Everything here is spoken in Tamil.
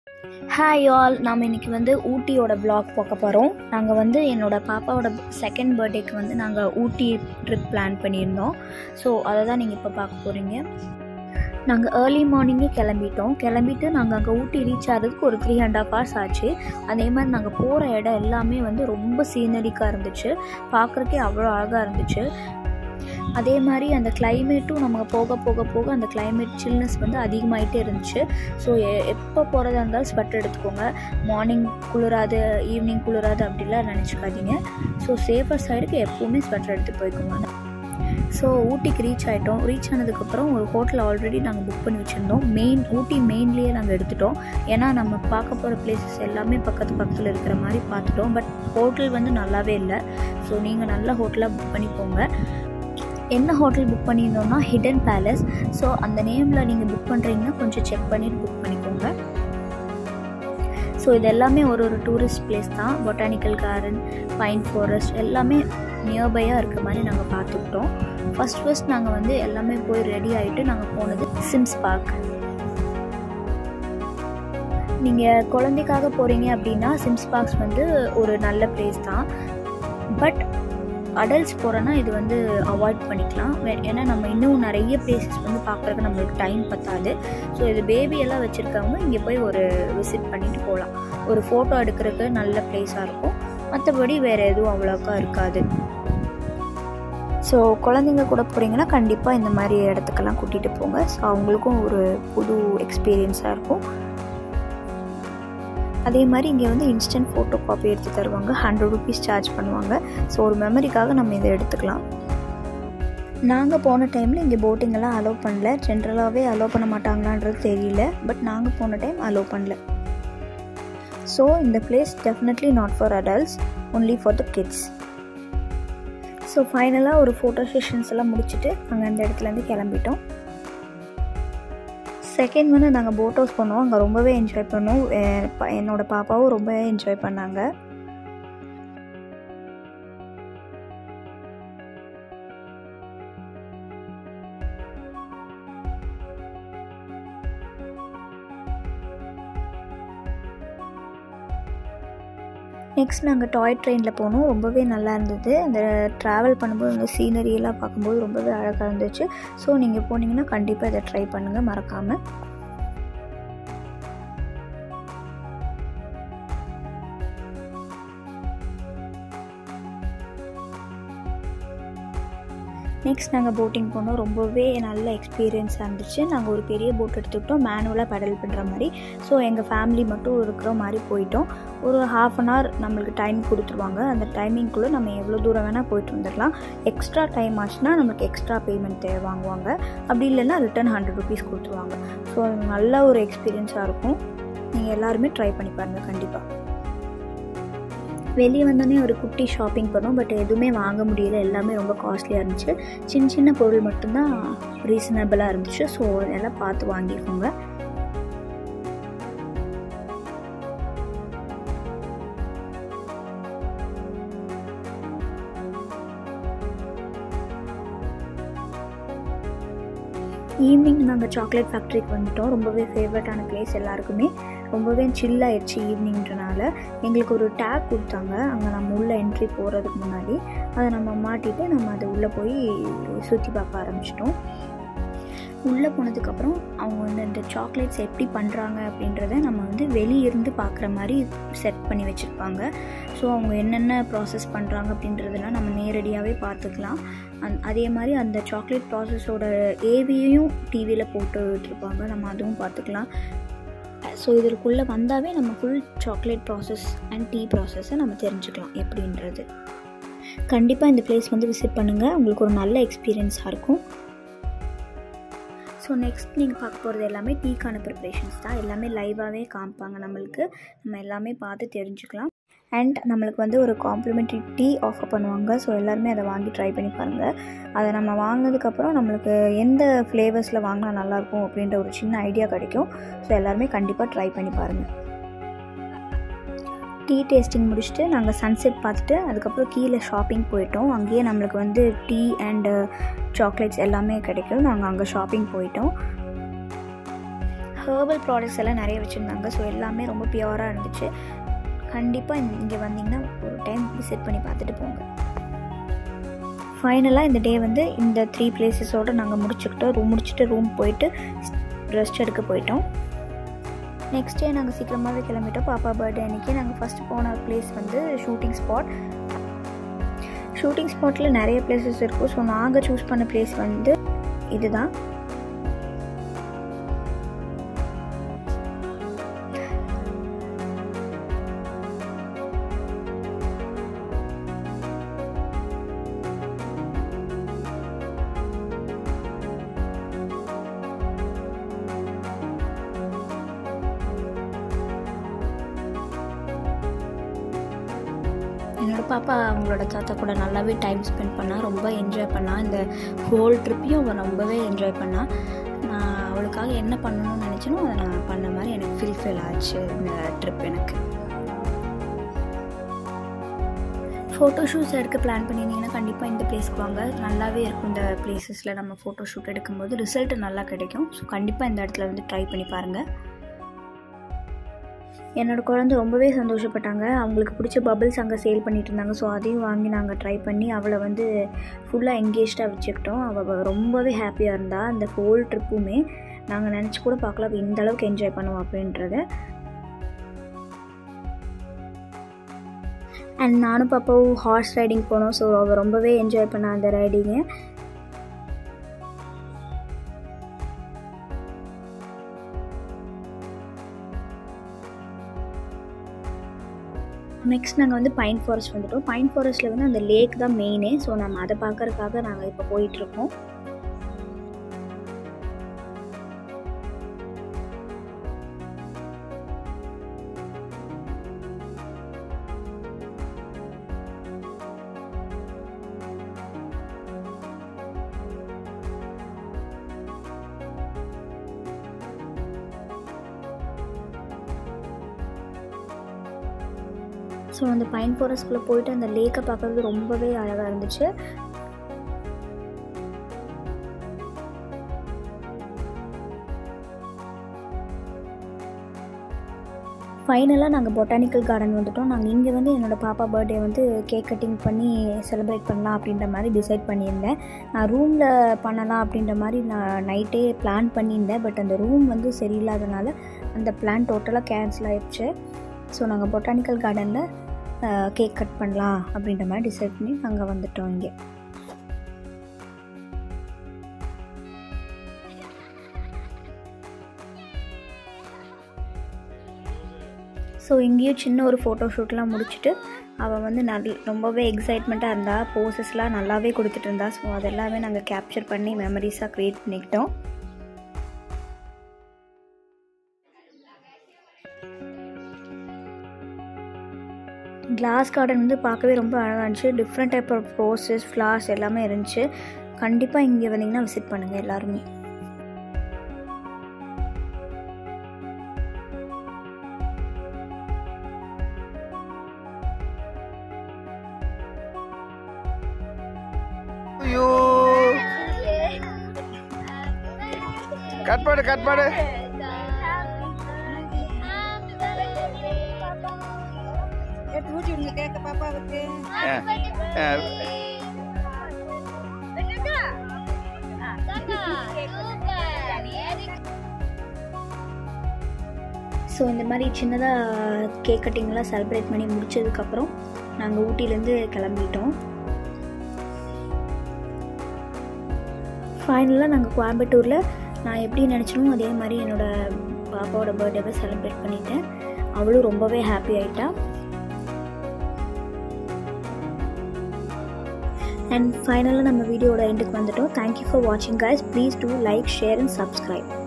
ஹாய் ஆல் நாம் இன்றைக்கி வந்து ஊட்டியோட vlog பார்க்க போகிறோம் நாங்கள் வந்து என்னோட பாப்பாவோட செகண்ட் பர்த்டேக்கு வந்து நாங்கள் ஊட்டி ட்ரிப் பிளான் பண்ணியிருந்தோம் ஸோ அதை தான் நீங்கள் இப்போ பார்க்க போகிறீங்க நாங்கள் ஏர்லி மார்னிங்கே கிளம்பிட்டோம் கிளம்பிட்டு நாங்கள் அங்கே ஊட்டி ரீச் ஆகிறதுக்கு ஒரு த்ரீ அண்ட் ஹாஃப் ஹவர்ஸ் ஆச்சு அதே மாதிரி நாங்கள் போகிற இடம் எல்லாமே வந்து ரொம்ப சீனரிக்காக இருந்துச்சு பார்க்குறக்கே அவ்வளோ அழகாக இருந்துச்சு அதே மாதிரி அந்த கிளைமேட்டும் நம்ம போக போக போக அந்த கிளைமேட் சில்னஸ் வந்து அதிகமாகிட்டே இருந்துச்சு ஸோ எப்போ போகிறதா இருந்தாலும் ஸ்வெட்டர் எடுத்துக்கோங்க மார்னிங் குளிராது ஈவினிங் குளிராது அப்படிலாம் நினச்சிக்காதீங்க ஸோ சேஃபர் சைடுக்கு எப்போவுமே ஸ்வெட்டர் எடுத்து போய்க்கோங்க ஸோ ஊட்டிக்கு ரீச் ஆகிட்டோம் ரீச் ஆனதுக்கப்புறம் ஒரு ஹோட்டல் ஆல்ரெடி நாங்கள் புக் பண்ணி வச்சுருந்தோம் மெயின் ஊட்டி மெயின்லேயே நாங்கள் எடுத்துட்டோம் ஏன்னா நம்ம பார்க்க போகிற பிளேசஸ் எல்லாமே பக்கத்து பக்கத்தில் இருக்கிற மாதிரி பார்த்துட்டோம் பட் ஹோட்டல் வந்து நல்லாவே இல்லை ஸோ நீங்கள் நல்ல ஹோட்டலாக புக் பண்ணி போங்க என்ன ஹோட்டல் புக் பண்ணியிருந்தோம்னா ஹிடன் பேலஸ் ஸோ அந்த நேமில் நீங்கள் புக் பண்ணுறீங்கன்னா கொஞ்சம் செக் பண்ணிட்டு புக் பண்ணிக்கோங்க ஸோ இது எல்லாமே ஒரு ஒரு டூரிஸ்ட் பிளேஸ் தான் பொட்டானிக்கல் கார்டன் பைன் ஃபாரஸ்ட் எல்லாமே நியர்பையாக இருக்க மாதிரி நாங்கள் பார்த்துக்கிட்டோம் ஃபஸ்ட் ஃபஸ்ட் நாங்கள் வந்து எல்லாமே போய் ரெடி ஆகிட்டு நாங்கள் போனது சிம்ஸ் பார்க் நீங்கள் குழந்தைக்காக போகிறீங்க அப்படின்னா சிம்ஸ் பார்க்ஸ் வந்து ஒரு நல்ல பிளேஸ் தான் பட் அடல்ட்ஸ் போகிறோன்னா இது வந்து அவாய்ட் பண்ணிக்கலாம் வே- ஏன்னா நம்ம இன்னும் நிறைய பிளேசஸ் வந்து பார்க்குறதுக்கு நம்மளுக்கு டைம் பத்தாது ஸோ இது பேபி எல்லாம் வச்சுருக்கவங்க இங்கே போய் ஒரு விசிட் பண்ணிட்டு போகலாம் ஒரு ஃபோட்டோ எடுக்கிறதுக்கு நல்ல பிளேஸாக இருக்கும் மற்றபடி வேறு எதுவும் அவ்வளோக்கா இருக்காது ஸோ குழந்தைங்க கூட போகிறீங்கன்னா கண்டிப்பாக இந்த மாதிரி இடத்துக்கெல்லாம் கூட்டிகிட்டு போங்க ஸோ அவங்களுக்கும் ஒரு புது எக்ஸ்பீரியன்ஸாக இருக்கும் அதே மாதிரி இங்கே வந்து இன்ஸ்டன்ட் ஃபோட்டோ காப்பி எடுத்து தருவாங்க ஹண்ட்ரட் ருபீஸ் சார்ஜ் பண்ணுவாங்க ஸோ ஒரு மெமரிக்காக நம்ம இதை எடுத்துக்கலாம் நாங்கள் போன டைமில் இங்கே போட்டிங் எல்லாம் அலோவ் பண்ணல ஜென்ரலாகவே அலோவ் பண்ண மாட்டாங்களான்றது தெரியல பட் நாங்கள் போன டைம் அலோவ் பண்ணல ஸோ இந்த place definitely not for adults only for the kids so ஃபைனலாக ஒரு ஃபோட்டோ செஷன்ஸ் எல்லாம் முடிச்சுட்டு நாங்கள் அந்த இடத்துலேருந்து கிளம்பிட்டோம் செகண்ட் வந்து நாங்கள் போட் ஹவுஸ் பண்ணோம் அங்கே ரொம்பவே என்ஜாய் பண்ணோம் எ- ப- என்னோட பாப்பாவும் ரொம்பவே என்ஜாய் பண்ணாங்க நெக்ஸ்ட் நாங்கள் டாய் ட்ரெயினில் போனோம் ரொம்பவே நல்லா இருந்தது அந்த ட்ராவல் பண்ணும்போது அந்த சீனரி எல்லாம் பார்க்கும்போது ரொம்பவே அழகாக இருந்துச்சு ஸோ நீங்கள் போனீங்கன்னா கண்டிப்பாக இதை ட்ரை பண்ணுங்கள் மறக்காமல் நெக்ஸ்ட் நாங்கள் போட்டிங் போனோம் ரொம்பவே நல்ல எக்ஸ்பீரியன்ஸாக இருந்துச்சு நாங்கள் ஒரு பெரிய போட் எடுத்துக்கிட்டோம் மேனுவலாக பெடல் பண்ணுற மாதிரி ஸோ எங்கள் ஃபேமிலி மட்டும் இருக்கிற மாதிரி போயிட்டோம் ஒரு ஹாஃப் அன் ஹவர் நம்மளுக்கு டைம் கொடுத்துருவாங்க அந்த டைமிங்குள்ளே நம்ம எவ்வளோ தூரம் வேணால் போயிட்டு வந்துடலாம் எக்ஸ்ட்ரா டைம் ஆச்சுன்னா நமக்கு எக்ஸ்ட்ரா பேமெண்ட் வாங்குவாங்க அப்படி இல்லைன்னா ரிட்டர்ன் ஹண்ட்ரட் ருபீஸ் கொடுத்துருவாங்க ஸோ நல்ல ஒரு எக்ஸ்பீரியன்ஸாக இருக்கும் நீங்கள் எல்லாருமே ட்ரை பண்ணி பாருங்கள் கண்டிப்பாக வெளியே வந்தோடனே ஒரு குட்டி ஷாப்பிங் பண்ணோம் பட் எதுவுமே வாங்க முடியல எல்லாமே ரொம்ப காஸ்ட்லியாக இருந்துச்சு சின்ன சின்ன பொருள் மட்டும்தான் ரீசனபிளாக இருந்துச்சு ஸோ அதெல்லாம் பார்த்து வாங்கிக்கோங்க ஈவினிங் நாங்கள் சாக்லேட் ஃபேக்ட்ரிக்கு வந்துட்டோம் ரொம்பவே ஃபேவரட்டான பிளேஸ் எல்லாருக்குமே ரொம்பவே சில் ஆயிடுச்சு ஈவினிங்கிறனால எங்களுக்கு ஒரு டேக் கொடுத்தாங்க அங்கே நம்ம உள்ளே என்ட்ரி போகிறதுக்கு முன்னாடி அதை நம்ம மாட்டிட்டு நம்ம அதை உள்ளே போய் சுற்றி பார்க்க ஆரம்பிச்சிட்டோம் உள்ளே போனதுக்கப்புறம் அவங்க வந்து இந்த சாக்லேட்ஸ் எப்படி பண்ணுறாங்க அப்படின்றத நம்ம வந்து வெளியிருந்து பார்க்குற மாதிரி செட் பண்ணி வச்சுருப்பாங்க ஸோ அவங்க என்னென்ன ப்ராசஸ் பண்ணுறாங்க அப்படின்றதெல்லாம் நம்ம நேரடியாகவே பார்த்துக்கலாம் அந் அதே மாதிரி அந்த சாக்லேட் ப்ராசஸோட ஏவியையும் டிவியில் போட்டு விட்டுருப்பாங்க நம்ம அதுவும் பார்த்துக்கலாம் ஸோ இதற்குள்ளே வந்தாவே நம்ம full chocolate process and tea ப்ராசஸை நம்ம தெரிஞ்சுக்கலாம் எப்படின்றது கண்டிப்பாக இந்த பிளேஸ் வந்து விசிட் பண்ணுங்கள் உங்களுக்கு ஒரு நல்ல எக்ஸ்பீரியன்ஸாக இருக்கும் ஸோ நெக்ஸ்ட் நீங்கள் பார்க்க போகிறது எல்லாமே டீக்கான ப்ரிப்ரேஷன்ஸ் தான் எல்லாமே லைவாகவே காமிப்பாங்க நம்மளுக்கு நம்ம எல்லாமே பார்த்து தெரிஞ்சுக்கலாம் அண்ட் நம்மளுக்கு வந்து ஒரு காம்ப்ளிமெண்ட்ரி டீ ஆஃபர் பண்ணுவாங்க ஸோ எல்லாருமே அதை வாங்கி ட்ரை பண்ணி பாருங்கள் அதை நம்ம வாங்கினதுக்கப்புறம் நம்மளுக்கு எந்த ஃப்ளேவர்ஸில் வாங்கினா நல்லாயிருக்கும் அப்படின்ற ஒரு சின்ன ஐடியா கிடைக்கும் ஸோ எல்லாருமே கண்டிப்பாக ட்ரை பண்ணி பாருங்கள் டீ டேஸ்டிங் முடிச்சுட்டு நாங்கள் சன்செட் பார்த்துட்டு அதுக்கப்புறம் கீழே ஷாப்பிங் போயிட்டோம் அங்கேயே நம்மளுக்கு வந்து டீ அண்டு சாக்லேட்ஸ் எல்லாமே கிடைக்கும் நாங்கள் அங்கே ஷாப்பிங் போயிட்டோம் ஹேர்பல் ப்ராடக்ட்ஸ் எல்லாம் நிறைய வச்சுருந்தாங்க ஸோ எல்லாமே ரொம்ப பியூராக இருந்துச்சு கண்டிப்பாக இங்கே வந்தீங்கன்னா ஒரு டைம் விசிட் பண்ணி பார்த்துட்டு போங்க ஃபைனலாக இந்த டே வந்து இந்த த்ரீ பிளேசஸோடு நாங்கள் முடிச்சுக்கிட்டோம் ரூம் முடிச்சுட்டு ரூம் போயிட்டு ரெஸ்ட் எடுக்க போயிட்டோம் நெக்ஸ்ட் டே நாங்கள் சீக்கிரமாகவே கிளம்பிட்டோம் பாப்பா பர்த்டே அன்றைக்கி நாங்கள் ஃபஸ்ட்டு போன பிளேஸ் வந்து ஷூட்டிங் ஸ்பாட் ஷூட்டிங் ஸ்பாட்டில் நிறைய பிளேசஸ் இருக்கும் ஸோ நாங்கள் சூஸ் பண்ண பிளேஸ் வந்து இதுதான் என்னோடய பாப்பா அவங்களோட தாத்தா கூட நல்லாவே டைம் ஸ்பெண்ட் பண்ணால் ரொம்ப என்ஜாய் பண்ணால் இந்த ஹோல் ட்ரிப்பையும் அவள் ரொம்பவே என்ஜாய் பண்ணால் நான் அவளுக்காக என்ன பண்ணணும்னு நினச்சனோ அதை நான் பண்ண மாதிரி எனக்கு ஃபீல்ஃபில் ஆச்சு இந்த ட்ரிப் எனக்கு ஃபோட்டோ ஷூட்ஸ் எடுக்க பிளான் பண்ணியிருந்தீங்கன்னா கண்டிப்பாக இந்த பிளேஸ்க்கு வாங்க நல்லாவே இருக்கும் இந்த பிளேசஸில் நம்ம ஃபோட்டோ ஷூட் எடுக்கும்போது ரிசல்ட் நல்லா கிடைக்கும் ஸோ கண்டிப்பாக இந்த இடத்துல வந்து ட்ரை பண்ணி பாருங்கள் என்னோடய குழந்தை ரொம்பவே சந்தோஷப்பட்டாங்க அவங்களுக்கு பிடிச்ச பபிள்ஸ் அங்கே சேல் பண்ணிட்டு இருந்தாங்க ஸோ அதையும் வாங்கி நாங்கள் ட்ரை பண்ணி அவளை வந்து ஃபுல்லாக என்கேஜ்டாக வச்சுக்கிட்டோம் அவள் ரொம்பவே ஹாப்பியாக இருந்தா அந்த ஹோல் ட்ரிப்புமே நாங்கள் நினச்சி கூட பார்க்கல அவள் இந்த அளவுக்கு என்ஜாய் பண்ணுவோம் அப்படின்றத அண்ட் நானும் பாப்பாவும் ஹார்ஸ் ரைடிங் போனோம் ஸோ அவள் ரொம்பவே என்ஜாய் பண்ணா அந்த ரைடிங்கை நெக்ஸ்ட் நாங்கள் வந்து பைன் ஃபாரஸ்ட் வந்துட்டோம் பைன் ஃபாரஸ்ட்டில் வந்து அந்த லேக் தான் மெயினே ஸோ நம்ம அதை பார்க்கறதுக்காக நாங்கள் இப்போ போயிட்டுருக்கோம் ஸோ அந்த பைன் ஃபாரஸ்ட்குள்ளே போயிட்டு அந்த லேக்கை பார்க்குறது ரொம்பவே அழகாக இருந்துச்சு ஃபைனலாக நாங்கள் பொட்டானிக்கல் கார்டன் வந்துட்டோம் நாங்கள் இங்கே வந்து என்னோடய பாப்பா பர்த்டே வந்து கேக் கட்டிங் பண்ணி செலிப்ரேட் பண்ணலாம் அப்படின்ற மாதிரி டிசைட் பண்ணியிருந்தேன் நான் ரூமில் பண்ணலாம் அப்படின்ற மாதிரி நான் நைட்டே பிளான் பண்ணியிருந்தேன் பட் அந்த ரூம் வந்து சரியில்லாதனால அந்த பிளான் டோட்டலாக கேன்சல் ஆயிடுச்சு ஸோ நாங்கள் பொட்டானிக்கல் கார்டனில் கேக் கட் பண்ணலாம் அப்படின்ற மாதிரி டிசைட் பண்ணி நாங்கள் வந்துட்டோம் இங்கே ஸோ இங்கேயும் சின்ன ஒரு ஃபோட்டோ ஷூட்லாம் முடிச்சுட்டு அவள் வந்து நல் ரொம்பவே எக்ஸைட்மெண்ட்டாக இருந்தா போசஸ்லாம் நல்லாவே கொடுத்துட்டு இருந்தா ஸோ அதெல்லாமே நாங்கள் கேப்சர் பண்ணி மெமரிஸாக க்ரியேட் பண்ணிக்கிட்டோம் கிளாஸ் கார்டன் வந்து பார்க்கவே ரொம்ப அழகாக இருந்துச்சு different type of roses flowers எல்லாமே இருந்துச்சு கண்டிப்பாக இங்கே வந்தீங்கன்னா விசிட் பண்ணுங்கள் எல்லாருமே ஐயோ கட் பாடு கட் பாடு எடுத்து ஊட்டி விடுங்க கேட்க பாப்பாவுக்கு ஆ, ஆ, ஸோ இந்த மாதிரி சின்னதாக கேக் கட்டிங்லாம் செலிப்ரேட் பண்ணி முடிச்சதுக்கப்புறம் நாங்கள் ஊட்டிலேருந்து கிளம்பிட்டோம் ஃபைனலாக நாங்கள் கோயம்புத்தூரில் நான் எப்படி நினச்சனோ அதே மாதிரி என்னோடய பாப்பாவோட பர்த்டேவை செலிப்ரேட் பண்ணிட்டேன் அவளும் ரொம்பவே ஹாப்பி ஆயிட்டா அண்ட் ஃபைனலாக நம்ம வீடியோட எண்டுக்கு வந்துட்டோம் தேங்க்யூ ஃபார் வாட்சிங் guys please do like share and subscribe